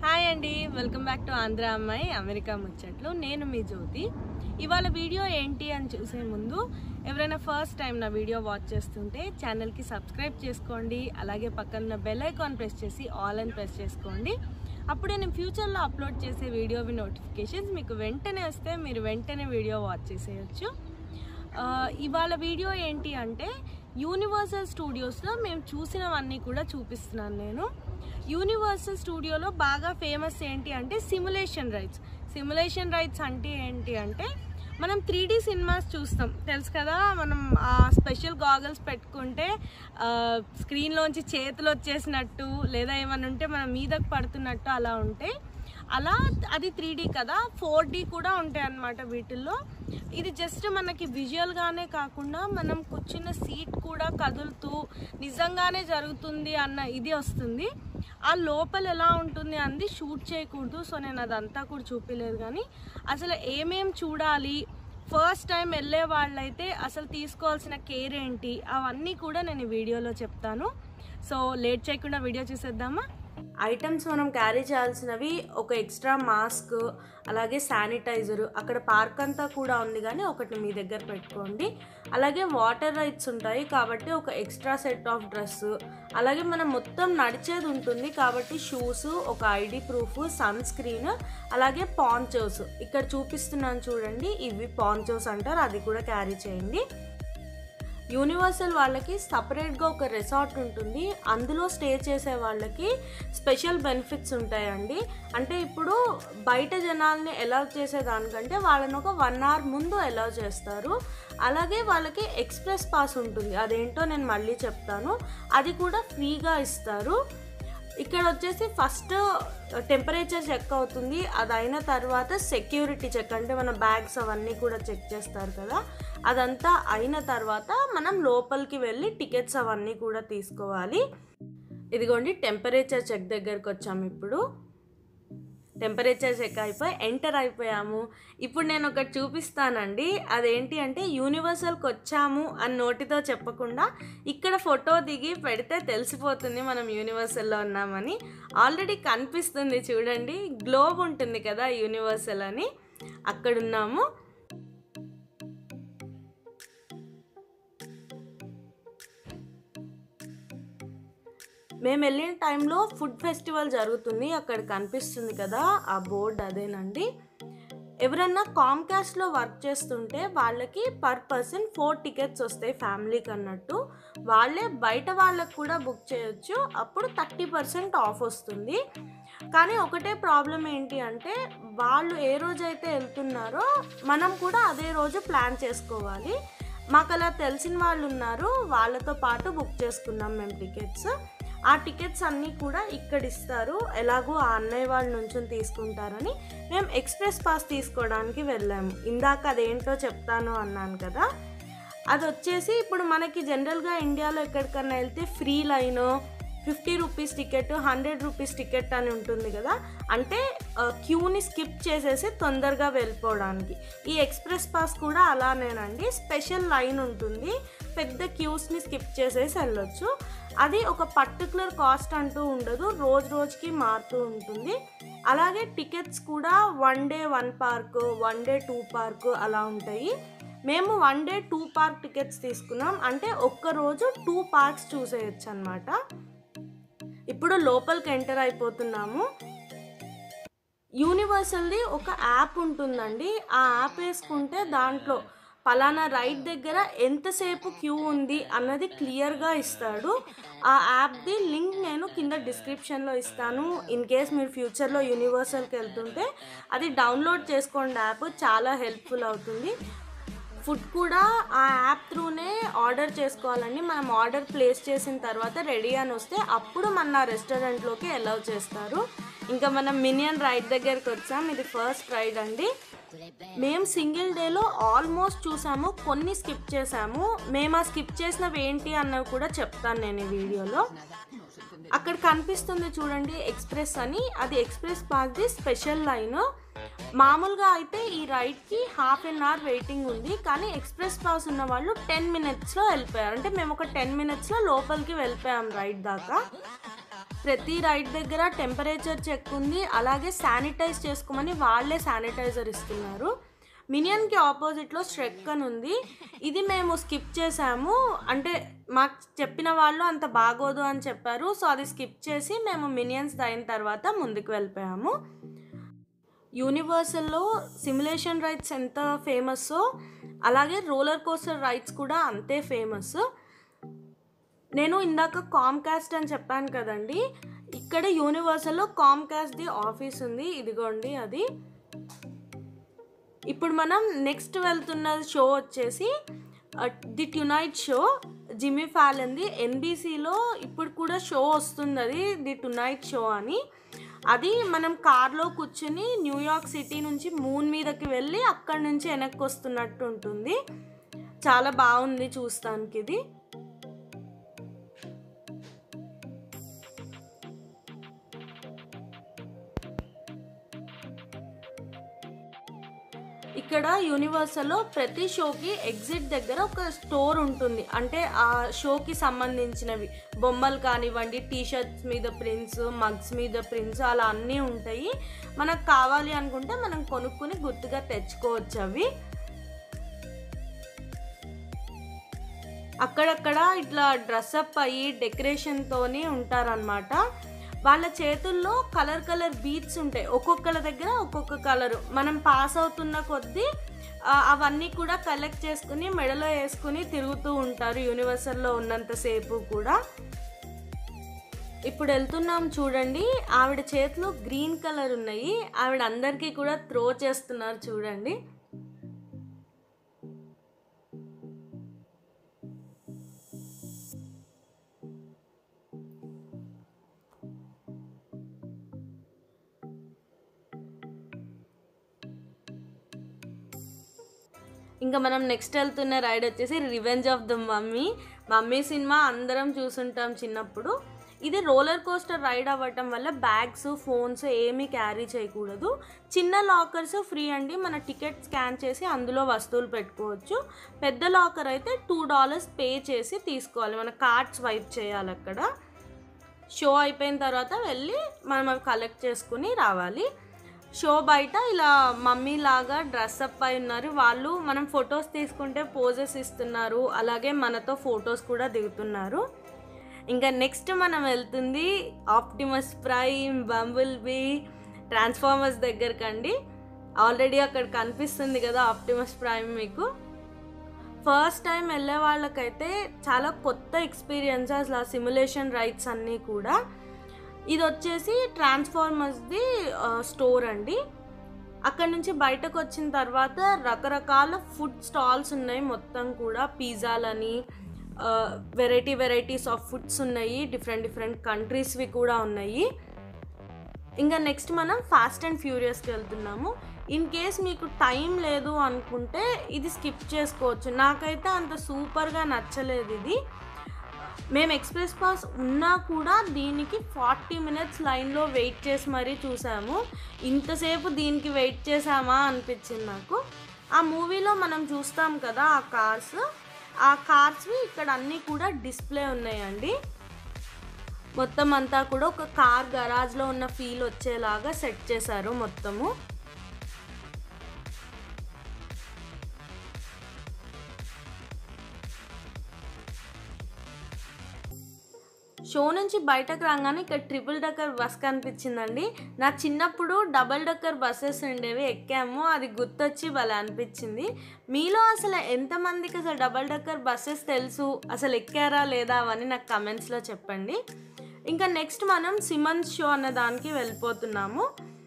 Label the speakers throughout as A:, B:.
A: hi అండి welcome back to Andhra అమ్మాయి America ముచ్చట్లు నేను మీ జ్యోతి ఇవాళ వీడియో ఏంటి అని చూసే ముందు ఎవరైనా ఫస్ట్ టైం నా వీడియో వాచ్ చేస్తుంటే ఛానల్కి సబ్స్క్రైబ్ చేసుకోండి అలాగే పక్కన బెల్ ఐకాన్ ప్రెస్ చేసి ఆల్ అని ప్రెస్ చేసుకోండి అప్పుడే నేను ఫ్యూచర్లో అప్లోడ్ చేసే వీడియోవి నోటిఫికేషన్స్ మీకు వెంటనే వస్తే మీరు వెంటనే వీడియో వాచ్ చేసేయచ్చు ఆ, ఇవాళ వీడియో ఏంటి అంటే యూనివర్సల్ స్టూడియోస్లో మేము చూసినవన్నీ కూడా చూపిస్తున్నాను నేను యూనివర్సల్ స్టూడియోలో బాగా ఫేమస్ ఏంటి అంటే సిమ్యులేషన్ రైట్స్ సిమ్యులేషన్ రైట్స్ అంటే ఏంటి అంటే మనం త్రీ డీ సినిమాస్ చూస్తాం తెలుసు కదా మనం ఆ స్పెషల్ గాగల్స్ పెట్టుకుంటే ఆ, స్క్రీన్లోంచి చేతులు వచ్చేసినట్టు లేదా ఏమైనా ఉంటే మనం మీదకు పడుతున్నట్టు అలా ఉంటాయి అలా అది త్రీ డీ కదా ఫోర్ డీ కూడా ఉంటాయి అన్నమాట వీటిల్లో ఇది జస్ట్ మనకి విజువల్గానే కాకుండా మనం కూర్చున్న సీట్ కూడా కదులుతూ నిజంగానే జరుగుతుంది అన్న ఇది వస్తుంది ఆ లోపల ఎలా ఉంటుంది అంది షూట్ చేయకూడదు సో నేను అదంతా కూడా చూపించలేదు కానీ అసలు ఏమేం చూడాలి ఫస్ట్ టైం వెళ్ళే వాళ్ళైతే అసలు తీసుకోవాల్సిన కేర్ ఏంటి అవన్నీ కూడా నేను ఈ వీడియోలో చెప్తాను సో లేట్ చేయకుండా వీడియో చూసేద్దామా ఐటమ్స్ మనం క్యారీ చేయాల్సినవి ఒక ఎక్స్ట్రా మాస్క్ అలాగే శానిటైజర్ అక్కడ పార్క్ అంతా కూడా ఉంది కానీ ఒకటి మీ దగ్గర పెట్టుకోండి అలాగే వాటర్ రైట్స్ ఉంటాయి కాబట్టి ఒక ఎక్స్ట్రా సెట్ ఆఫ్ డ్రెస్ అలాగే మనం మొత్తం నడిచేది ఉంటుంది కాబట్టి షూస్ ఒక ఐడి ప్రూఫ్ సన్ స్క్రీన్ అలాగే పాంచోస్ ఇక్కడ చూపిస్తున్నాను చూడండి ఇవి పాంచోస్ అంటారు అది కూడా క్యారీ చేయండి యూనివర్సల్ వాళ్ళకి సపరేట్గా ఒక రిసార్ట్ ఉంటుంది అందులో స్టే చేసే వాళ్ళకి స్పెషల్ బెనిఫిట్స్ ఉంటాయండి అంటే ఇప్పుడు బయట జనాల్ని అలౌ చేసేదానికంటే వాళ్ళని ఒక వన్ అవర్ ముందు అలౌ చేస్తారు అలాగే వాళ్ళకి ఎక్స్ప్రెస్ పాస్ ఉంటుంది అదేంటో నేను మళ్ళీ చెప్తాను అది కూడా ఫ్రీగా ఇస్తారు ఇక్కడ వచ్చేసి ఫస్ట్ టెంపరేచర్ చెక్ అవుతుంది అది అయిన తర్వాత సెక్యూరిటీ చెక్ అంటే మన బ్యాగ్స్ అవన్నీ కూడా చెక్ చేస్తారు కదా అదంతా అయిన తర్వాత మనం లోపలికి వెళ్ళి టికెట్స్ అవన్నీ కూడా తీసుకోవాలి ఇదిగోండి టెంపరేచర్ చెక్ దగ్గరకు వచ్చాము ఇప్పుడు టెంపరేచర్ చెక్ అయిపోయి ఎంటర్ అయిపోయాము ఇప్పుడు నేను ఒకటి చూపిస్తానండి అదేంటి అంటే యూనివర్సల్కి వచ్చాము అని నోటితో చెప్పకుండా ఇక్కడ ఫోటో దిగి పెడితే తెలిసిపోతుంది మనం యూనివర్సల్లో ఉన్నామని ఆల్రెడీ కనిపిస్తుంది చూడండి గ్లోబ్ ఉంటుంది కదా యూనివర్సల్ అని అక్కడున్నాము మేము వెళ్ళిన టైంలో ఫుడ్ ఫెస్టివల్ జరుగుతుంది అక్కడ కనిపిస్తుంది కదా ఆ బోర్డ్ అదేనండి ఎవరన్నా కామ్కాస్ట్లో వర్క్ చేస్తుంటే వాళ్ళకి పర్ పర్సన్ ఫోర్ టికెట్స్ వస్తాయి ఫ్యామిలీకి అన్నట్టు వాళ్ళే బయట వాళ్ళకు కూడా బుక్ చేయొచ్చు అప్పుడు థర్టీ పర్సెంట్ ఆఫ్ వస్తుంది కానీ ఒకటే ప్రాబ్లం ఏంటి అంటే వాళ్ళు ఏ రోజైతే వెళ్తున్నారో మనం కూడా అదే రోజు ప్లాన్ చేసుకోవాలి మాకు అలా తెలిసిన వాళ్ళు ఉన్నారు వాళ్ళతో పాటు బుక్ చేసుకున్నాం మేము టికెట్స్ ఆ టికెట్స్ అన్నీ కూడా ఇక్కడ ఇస్తారు ఎలాగో ఆ అన్నయ్య వాళ్ళ నుంచి తీసుకుంటారని మేము ఎక్స్ప్రెస్ పాస్ తీసుకోవడానికి వెళ్ళాము ఇందాక అదేంటో చెప్తాను అన్నాను కదా అది వచ్చేసి ఇప్పుడు మనకి జనరల్గా ఇండియాలో ఎక్కడికన్నా వెళ్తే free line fifty rupees ticket hundred rupees ticket అని ఉంటుంది కదా అంటే ఆ, క్యూని స్కిప్ చేసేసి తొందరగా వెళ్ళిపోవడానికి ఈ ఎక్స్ప్రెస్ పాస్ కూడా అలానేనండి స్పెషల్ లైన్ ఉంటుంది పెద్ద క్యూస్ని స్కిప్ చేసేసి వెళ్ళొచ్చు అది ఒక పర్టికులర్ కాస్ట్ అంటూ ఉండదు రోజు రోజుకి మారుతూ ఉంటుంది అలాగే టికెట్స్ కూడా one day one park one day two park అలా ఉంటాయి మేము one day two park tickets తీసుకున్నాం అంటే ఒక్క రోజు టూ పార్క్స్ చూసేయచ్చు అనమాట ఇప్పుడు లోపలికి ఎంటర్ అయిపోతున్నాము యూనివర్సల్ది ఒక యాప్ ఉంటుందండి ఆ యాప్ వేసుకుంటే దాంట్లో పలానా రైడ్ దగ్గర ఎంతసేపు క్యూ ఉంది అన్నది క్లియర్గా ఇస్తాడు ఆ యాప్ది లింక్ నేను కింద డిస్క్రిప్షన్లో ఇస్తాను ఇన్ కేస్ మీరు ఫ్యూచర్లో యూనివర్సల్కి వెళ్తుంటే అది డౌన్లోడ్ చేసుకోండి యాప్ చాలా హెల్ప్ఫుల్ అవుతుంది ఫుడ్ కూడా ఆ యాప్ త్రూనే ఆర్డర్ చేసుకోవాలండి మనం ఆర్డర్ ప్లేస్ చేసిన తర్వాత రెడీ అని వస్తే అప్పుడు మన రెస్టారెంట్లోకి అలౌ చేస్తారు ఇంకా మనం మినియన్ రైడ్ దగ్గరికి వచ్చాం ఇది ఫస్ట్ రైడ్ అండి మేము సింగిల్ డేలో ఆల్మోస్ట్ చూసాము కొన్ని స్కిప్ చేసాము మేము ఆ స్కిప్ చేసినవి ఏంటి అన్నవి కూడా చెప్తాను నేను ఈ వీడియోలో అక్కడ కనిపిస్తుంది చూడండి ఎక్స్ప్రెస్ అని అది ఎక్స్ప్రెస్ పాస్ది స్పెషల్ లైన్ మామూలుగా అయితే ఈ రైడ్కి హాఫ్ అన్ అవర్ వెయిటింగ్ ఉంది కానీ ఎక్స్ప్రెస్ పాస్ ఉన్న వాళ్ళు టెన్ మినిట్స్లో వెళ్ళిపోయారు అంటే మేము ఒక టెన్ మినిట్స్లో లోపలికి వెళ్ళిపోయాం రైడ్ దాకా ప్రతి రైడ్ దగ్గర టెంపరేచర్ చెక్ ఉంది అలాగే శానిటైజ్ చేసుకోమని వాళ్ళే శానిటైజర్ ఇస్తున్నారు మినియన్కి ఆపోజిట్లో స్ట్రెక్ అని ఉంది ఇది మేము స్కిప్ చేసాము అంటే మాకు చెప్పిన వాళ్ళు అంత బాగోదు అని చెప్పారు సో అది స్కిప్ చేసి మేము మినియన్స్ అయిన తర్వాత ముందుకు వెళ్ళిపోయాము యూనివర్సల్లో సిమ్యులేషన్ రైడ్స్ ఎంత ఫేమస్సో అలాగే రోలర్ కోస్టర్ రైడ్స్ కూడా అంతే ఫేమస్ నేను ఇందాక కామ్కాస్ట్ అని చెప్పాను కదండి ఇక్కడ యూనివర్సల్లో కామ్కాస్ట్ది ఆఫీస్ ఉంది ఇదిగోండి అది ఇప్పుడు మనం నెక్స్ట్ వెళ్తున్న షో వచ్చేసి ది టునైట్ షో జిమ్మీ ఫ్యాలన్ది ఎన్బీసీలో ఇప్పుడు కూడా షో వస్తుంది అది ది టునైట్ షో అని అది మనం కార్లో కూర్చుని న్యూయార్క్ సిటీ నుంచి మూన్ మీదకి వెళ్ళి అక్కడి నుంచి వెనక్కి వస్తున్నట్టు ఉంటుంది చాలా బాగుంది చూస్తానికి ఇది ఇక్కడ యూనివర్సల్లో ప్రతి షోకి ఎగ్జిట్ దగ్గర ఒక స్టోర్ ఉంటుంది అంటే ఆ షోకి సంబంధించినవి బొమ్మలు కానివ్వండి టీ షర్ట్స్ మీద ప్రింట్స్ మగ్స్ మీద ప్రింట్స్ అలా అన్నీ ఉంటాయి మనకు కావాలి అనుకుంటే మనం కొనుక్కుని గుర్తుగా తెచ్చుకోవచ్చు అవి అక్కడక్కడ ఇట్లా డ్రెస్అప్ అయ్యి డెకరేషన్తోని ఉంటారనమాట వాళ్ళ చేతుల్లో కలర్ కలర్ బీట్స్ ఉంటాయి ఒక్కొక్కళ్ళ దగ్గర ఒక్కొక్క కలరు మనం పాస్ అవుతున్న కొద్దీ ఆ, అవన్నీ కూడా కలెక్ట్ చేసుకుని మెడలో వేసుకుని తిరుగుతూ ఉంటారు యూనివర్సల్లో ఉన్నంతసేపు కూడా ఇప్పుడు వెళ్తున్నాం చూడండి ఆవిడ చేతిలో గ్రీన్ కలర్ ఉన్నాయి ఆవిడ అందరికీ కూడా త్రో చేస్తున్నారు చూడండి ఇంకా మనం నెక్స్ట్ వెళ్తున్న రైడ్ వచ్చేసి revenge of the mummy mummy cinema అందరం చూసుంటాం చిన్నప్పుడు ఇది రోలర్ కోస్టర్ రైడ్ అవ్వటం వల్ల బ్యాగ్స్ ఫోన్స్ ఏమీ క్యారీ చేయకూడదు చిన్న లాకర్స్ ఫ్రీ అండి మన టికెట్ స్కాన్ చేసి అందులో వస్తువులు పెట్టుకోవచ్చు పెద్ద లాకర్ అయితే టూ డాలర్స్ పే చేసి తీసుకోవాలి మన కార్డ్స్ వైప్ చేయాలి అక్కడ షో అయిపోయిన తర్వాత వెళ్ళి మనం అవి కలెక్ట్ చేసుకుని రావాలి షో బయట ఇలా మమ్మీ లాగా డ్రెస్అప్ అయి ఉన్నారు వాళ్ళు మనం ఫొటోస్ తీసుకుంటే పోజెస్ ఇస్తున్నారు అలాగే మనతో ఫొటోస్ కూడా దిగుతున్నారు ఇంకా నెక్స్ట్ మనం వెళ్తుంది Optimus Prime Bumblebee Transformers దగ్గరకండి ఆల్రెడీ అక్కడ కనిపిస్తుంది కదా ఆప్టిమస్ ప్రైమ్ మీకు ఫస్ట్ టైం వెళ్ళే వాళ్ళకైతే చాలా కొత్త ఎక్స్పీరియన్స్ అసలు ఆ సిమ్యులేషన్ రైడ్స్ అన్నీ కూడా ఇది వచ్చేసి ట్రాన్స్ఫార్మర్స్ది స్టోర్ అండి అక్కడ నుంచి బయటకు వచ్చిన తర్వాత రకరకాల ఫుడ్ స్టాల్స్ ఉన్నాయి మొత్తం కూడా పిజ్జాలని వెరైటీ వెరైటీస్ ఆఫ్ ఫుడ్స్ ఉన్నాయి డిఫరెంట్ డిఫరెంట్ కంట్రీస్వి కూడా ఉన్నాయి ఇంకా నెక్స్ట్ మనం ఫాస్ట్ అండ్ ఫ్యూరియస్కి వెళ్తున్నాము ఇన్ కేస్ మీకు టైం లేదు అనుకుంటే ఇది స్కిప్ చేసుకోవచ్చు నాకైతే అంత సూపర్గా నచ్చలేదు ఇది మేము ఎక్స్ప్రెస్ పాస్ ఉన్నా కూడా దీనికి ఫార్టీ మినిట్స్ లైన్లో వెయిట్ చేసి మరీ చూసాము ఇంతసేపు దీనికి వెయిట్ చేసామా అనిపించింది నాకు ఆ మూవీలో మనం చూస్తాం కదా ఆ కార్స్ ఆ కార్స్వి ఇక్కడ అన్నీ కూడా డిస్ప్లే ఉన్నాయండి మొత్తం అంతా కూడా ఒక కార్ గరాజ్లో ఉన్న ఫీల్ వచ్చేలాగా సెట్ చేశారు మొత్తము షో నుంచి బయటకు రాగానే ఇక్కడ ట్రిపుల్ డక్కర్ బస్ కనిపించిందండి నా చిన్నప్పుడు డబల్ డక్కర్ బస్సెస్ ఉండేవి ఎక్కాము అది గుర్తొచ్చి భలే అనిపించింది మీలో అసలు ఎంతమందికి అసలు డబల్ డక్కర్ బస్సెస్ తెలుసు అసలు ఎక్కారా లేదా అవన్నీ నాకు కమెంట్స్లో చెప్పండి ఇంకా నెక్స్ట్ మనం సిమన్స్ షో అన్న దానికి వెళ్ళిపోతున్నాము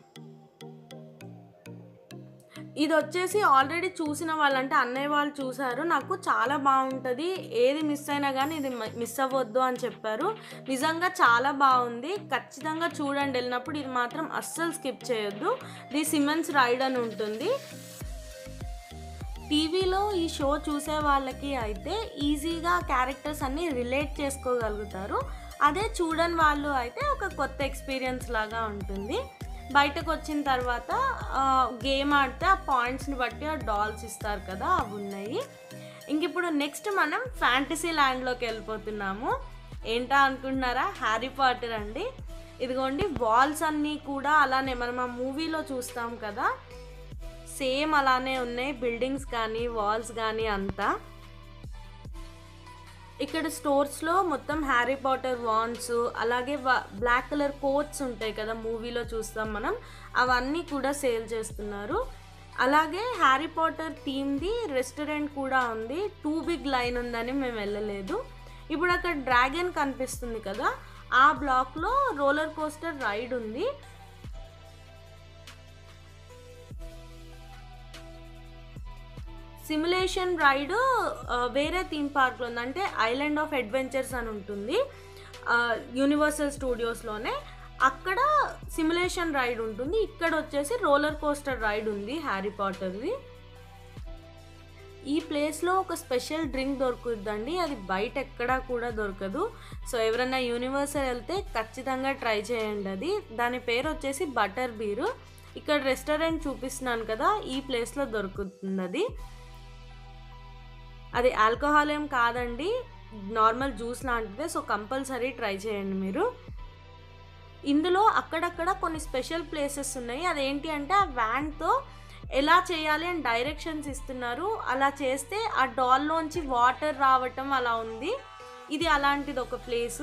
A: ఇది వచ్చేసి ఆల్రెడీ చూసిన వాళ్ళంటే అన్నయ్య వాళ్ళు చూసారు నాకు చాలా బాగుంటుంది ఏది మిస్ అయినా కానీ ఇది మిస్ అవ్వద్దు అని చెప్పారు నిజంగా చాలా బాగుంది ఖచ్చితంగా చూడండి వెళ్ళినప్పుడు ఇది మాత్రం అస్సలు స్కిప్ చేయొద్దు ది సిమెన్స్ రైడ్ అని ఉంటుంది టీవీలో ఈ షో చూసే వాళ్ళకి అయితే ఈజీగా క్యారెక్టర్స్ అన్నీ రిలేట్ చేసుకోగలుగుతారు అదే చూడని వాళ్ళు అయితే ఒక కొత్త ఎక్స్పీరియన్స్ లాగా ఉంటుంది బయటకు వచ్చిన తర్వాత గేమ్ ఆడితే ఆ పాయింట్స్ని బట్టి ఆ డాల్స్ ఇస్తారు కదా అవి ఉన్నాయి ఇంక ఇప్పుడు నెక్స్ట్ మనం ఫ్యాంటసీ ల్యాండ్లోకి వెళ్ళిపోతున్నాము ఏంటా అనుకుంటున్నారా హ్యారీ పాటర్ అండి ఇదిగోండి వాల్స్ అన్నీ కూడా అలానే మనం ఆ మూవీలో చూస్తాం కదా సేమ్ అలానే ఉన్నాయి బిల్డింగ్స్ కానీ వాల్స్ కానీ అంతా ఇక్కడ స్టోర్స్లో మొత్తం హ్యారీ పాటర్ వాన్స్ అలాగే బ్లాక్ కలర్ కోట్స్ ఉంటాయి కదా మూవీలో చూస్తాం మనం అవన్నీ కూడా సేల్ చేస్తున్నారు అలాగే హ్యారీ పాటర్ థీమ్ది రెస్టారెంట్ కూడా ఉంది టూ బిగ్ లైన్ ఉందని మేము వెళ్ళలేదు ఇప్పుడు అక్కడ డ్రాగన్ కనిపిస్తుంది కదా ఆ బ్లాక్లో రోలర్ కోస్టర్ రైడ్ ఉంది సిమ్యులేషన్ రైడ్ వేరే థీమ్ పార్క్లో ఉంది అంటే ఐలాండ్ ఆఫ్ అడ్వెంచర్స్ అని ఉంటుంది యూనివర్సల్ స్టూడియోస్లోనే అక్కడ సిమ్యులేషన్ రైడ్ ఉంటుంది ఇక్కడ వచ్చేసి రోలర్ కోస్టర్ రైడ్ ఉంది హ్యారీ పాటర్ది ఈ ప్లేస్లో ఒక స్పెషల్ డ్రింక్ దొరుకుతుందండి అది బయట ఎక్కడా కూడా దొరకదు సో ఎవరైనా యూనివర్సల్ వెళ్తే ఖచ్చితంగా ట్రై చేయండి అది దాని పేరు వచ్చేసి బటర్ బీరు ఇక్కడ రెస్టారెంట్ చూపిస్తున్నాను కదా ఈ ప్లేస్లో దొరుకుతుంది అది అది ఆల్కహాల్ ఏం కాదండి నార్మల్ జ్యూస్ లాంటిదే సో కంపల్సరీ ట్రై చేయండి మీరు ఇందులో అక్కడక్కడ కొన్ని స్పెషల్ ప్లేసెస్ ఉన్నాయి అదేంటి అంటే ఆ వ్యాన్తో ఎలా చేయాలి అని డైరెక్షన్స్ ఇస్తున్నారు అలా చేస్తే ఆ డాల్లోంచి వాటర్ రావటం అలా ఉంది ఇది అలాంటిది ఒక ప్లేస్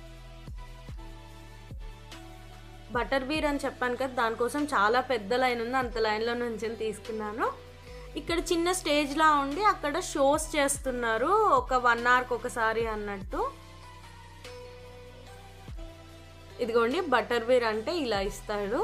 A: బటర్ బీర్ అని చెప్పాను కదా దానికోసం చాలా పెద్ద లైన్ ఉంది అంత లైన్లో నుంచి తీసుకున్నాను ఇక్కడ చిన్న స్టేజ్లా ఉండి అక్కడ షోస్ చేస్తున్నారు ఒక వన్ అవర్కి ఒకసారి అన్నట్టు ఇదిగోండి బటర్ బీర్ అంటే ఇలా ఇస్తాడు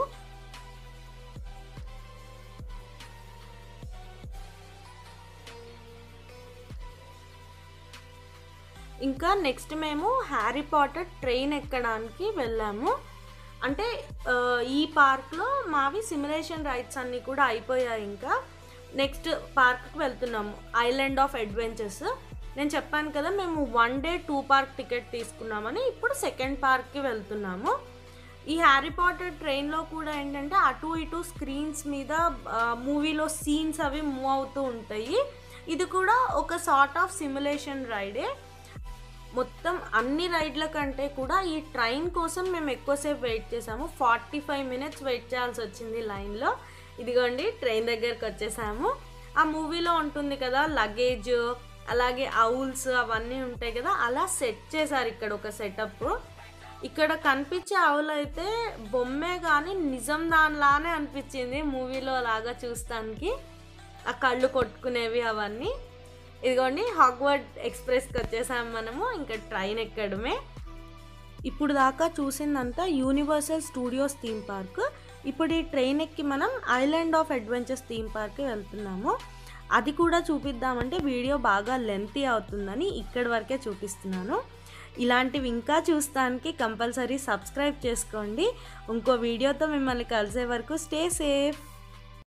A: ఇంకా నెక్స్ట్ మేము హ్యారీ పాటర్ ట్రైన్ ఎక్కడానికి వెళ్ళాము అంటే ఆ, ఈ పార్క్లో మావి సిమ్యులేషన్ రైడ్స్ అన్నీ కూడా అయిపోయాయి ఇంకా నెక్స్ట్ పార్క్కి వెళ్తున్నాము ఐలాండ్ ఆఫ్ అడ్వెంచర్స్ నేను చెప్పాను కదా మేము one day two park ticket తీసుకున్నామని ఇప్పుడు సెకండ్ పార్క్కి వెళ్తున్నాము ఈ హ్యారీ పాటర్ ట్రైన్లో కూడా ఏంటంటే అటు ఇటు స్క్రీన్స్ మీద మూవీలో సీన్స్ అవి మూవ్ అవుతూ ఉంటాయి ఇది కూడా ఒక సార్ట్ ఆఫ్ సిమ్యులేషన్ రైడే మొత్తం అన్ని రైడ్ల కంటే కూడా ఈ ట్రైన్ కోసం మేము ఎక్కువసేపు వెయిట్ చేసాము ఫార్టీ ఫైవ్ మినిట్స్ వెయిట్ చేయాల్సి వచ్చింది లైన్లో ఇదిగోండి ట్రైన్ దగ్గరకు వచ్చేసాము ఆ మూవీలో ఉంటుంది కదా లగేజ్ అలాగే ఔల్స్ అవన్నీ ఉంటాయి కదా అలా సెట్ చేశారు ఇక్కడ ఒక సెటప్ ఇక్కడ కనిపించే ఆవులు అయితే బొమ్మే కానీ నిజం దానిలానే అనిపించింది మూవీలో లాగా చూస్తానికి ఆ కళ్ళు కొట్టుకునేవి అవన్నీ ఇదిగోండి హాగ్వర్డ్ ఎక్స్ప్రెస్కి వచ్చేసాం మనము ఇంకా ట్రైన్ ఎక్కడమే ఇప్పుడు దాకా చూసిందంతా యూనివర్సల్ స్టూడియోస్ థీమ్ పార్క్ ఇప్పుడు ఈ ట్రైన్ ఎక్కి మనం ఐలాండ్ ఆఫ్ అడ్వెంచర్స్ థీమ్ పార్క్కి వెళ్తున్నాము అది కూడా చూపిద్దామంటే వీడియో బాగా లెంతీ అవుతుందని ఇక్కడి వరకే చూపిస్తున్నాను ఇలాంటివి ఇంకా చూస్తానికి కంపల్సరీ సబ్స్క్రైబ్ చేసుకోండి ఇంకో వీడియోతో మిమ్మల్ని కలిసే వరకు స్టే సేఫ్